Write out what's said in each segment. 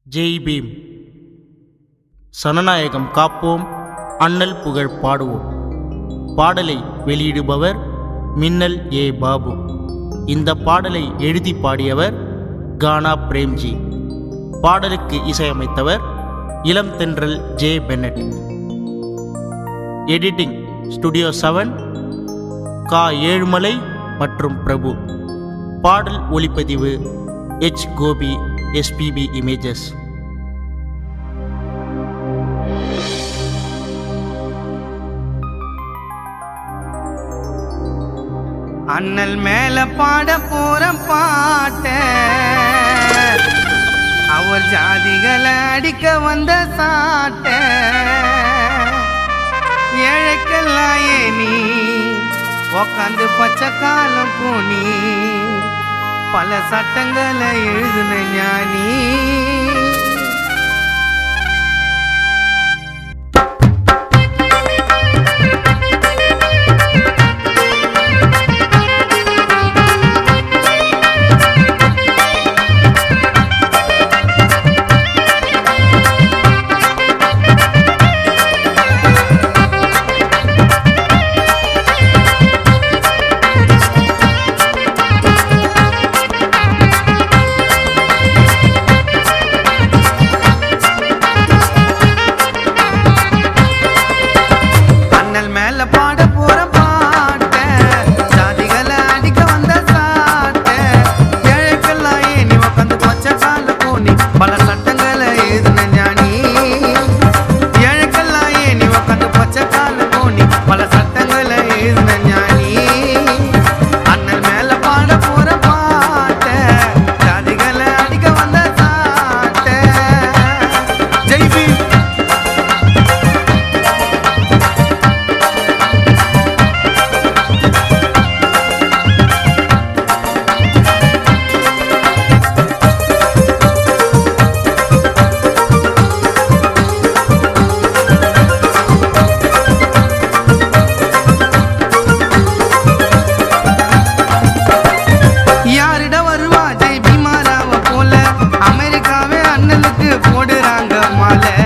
Jai beam சனநாயகம் காப்போம் அண்ணல் புகழ் பாடுவோம் பாடலை வெளியிடுபவர் மின்னல் ஏ பாபு இந்த பாடலை எழுதி பாடியவர் கானா பிரேம்ஜி பாடலுக்கு இசையமைத்தவர் இளம் தென்றல் J Bennett editing studio seven கா ஏழுமலை மற்றும் பிரபு பாடல் ஒளிப்பதிவு எச் கோபி எஸ்பிபி இமேஜஸ் அண்ணல் மேல பாட போற பாட்ட அவர் ஜாதிகளை அடிக்க வந்த சாட்ட ஏழைக்கெல்லாம் ஏனி உக்காந்து பச்சை காலம் பூனி பல சட்டங்களை எழுதுன ஞானி அண்ணல் மேல பாட போற பாட்ட ஜாதிகளை அடிக்க வந்த சாட்ட ஏழைக்கெல்லாம் ஏனி உக்காந்து பச்சை கால போனி பல சட்டங்களை எழுதுன ஞானி ஏழைக்கெல்லாம் ஏனி உக்காந்து பச்சை கால போனி பல சட்டங்களை எழுதுன ஞானி அண்ணல் மேல பாட போற பாட்ட ஜாதிகளை அடிக்க வந்த சாட்ட ஜெய் பீம் யாரிட வருவா ஜெய் பீமாராவ போல அமெரிக்காவே அண்ணனுக்கு போடுறாங்க மாலை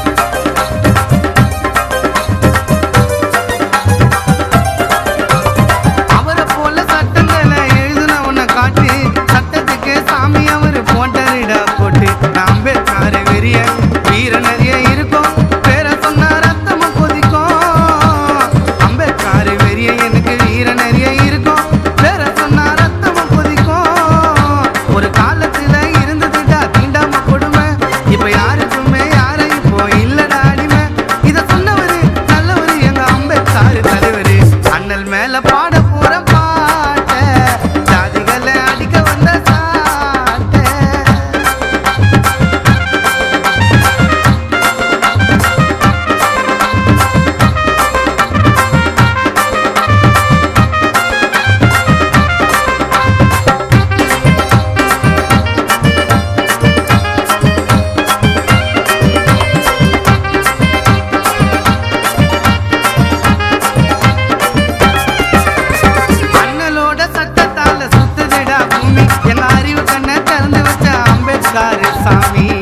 அவரை போல சட்டங்களை எழுதுனவனை காட்டு சட்டத்துக்கு சாமி அவரு போட்டரிடா போட்டு அம்பேத்கர் வெறிய வீர நிறைய இருக்கும் பேர சொன்ன ரத்தமும் கொதிக்கும் அம்பேத்கர் வெறிய எனக்கு வீர நிறைய இருக்கும் பேர சொன்ன ரத்தமும் கொதிக்கும் ஒரு காலத்துல இருந்ததுடா தீண்டாம கொடுமை இப்ப யாருக்குமே யாரை இப்போ இல்லடா அடிமை இத சொன்னவரு நல்லவரு எங்க அம்பேத்கர் தலைவரு அண்ணல் மேல பாட போற பாட்ட ஜாதிகளை அடிக்க வந்த சாட்ட அண்ணலோட சட்டத்தால சுத்துதுடா பூமி எங்க அறிவு கண்ணை திறந்து வச்ச அம்பேத்கர் சாமி